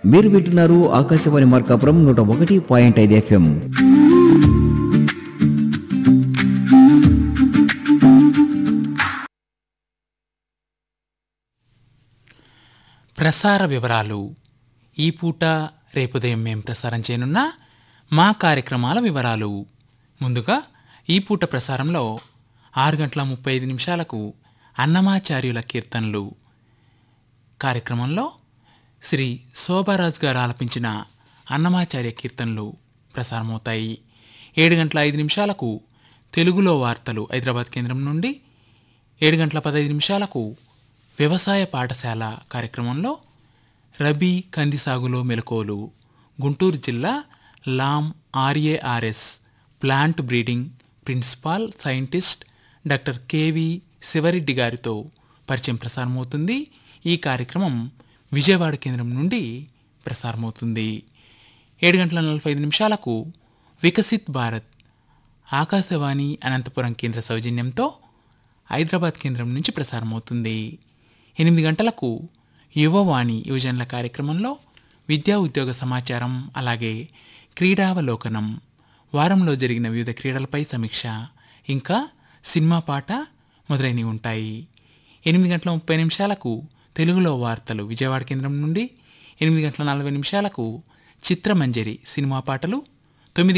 మీరు వింటున్నారు ఆకాశవాణి మార్కాపురం నూట ఒకటి పాయింట్ ఐదు ఎఫ్ఎం ప్రసార వివరాలు ఈ పూట రేపు ఉదయం మేం ప్రసారం చేయనున్న మా కార్యక్రమాల వివరాలు ముందుగా ఈ పూట ప్రసారంలో ఆరు గంటల ముప్పై ఐదు నిమిషాలకు అన్నమాచార్యుల కీర్తనలు కార్యక్రమంలో శ్రీ శోభారాజ్ గారు ఆలపించిన అన్నమాచార్య కీర్తనలు ప్రసారమవుతాయి ఏడు గంటల ఐదు నిమిషాలకు తెలుగులో వార్తలు హైదరాబాద్ కేంద్రం నుండి ఏడు గంటల పదహైదు నిమిషాలకు వ్యవసాయ పాఠశాల కార్యక్రమంలో రబీ కంది సాగులో మెలకువలు గుంటూరు జిల్లా Lam RARS plant breeding principal scientist doctor K V Sivareddy గారితో పరిచయం ప్రసారమవుతుంది ఈ కార్యక్రమం విజయవాడ కేంద్రం నుండి ప్రసారమవుతుంది ఏడు గంటల నలభై ఐదు నిమిషాలకు వికసిత్ భారత్ ఆకాశవాణి అనంతపురం కేంద్ర సౌజన్యంతో హైదరాబాద్ కేంద్రం నుంచి ప్రసారమవుతుంది ఎనిమిది గంటలకు యువవాణి యువజనుల కార్యక్రమంలో విద్యా ఉద్యోగ సమాచారం అలాగే క్రీడావలోకనం వారంలో జరిగిన వివిధ క్రీడలపై సమీక్ష ఇంకా సినిమా పాట మొదలైనవి ఉంటాయి ఎనిమిది గంటల ముప్పై నిమిషాలకు తెలుగులో వార్తలు విజయవాడ కేంద్రం నుండి ఎనిమిది గంటల నలభై నిమిషాలకు చిత్రమంజరి సినిమా పాటలు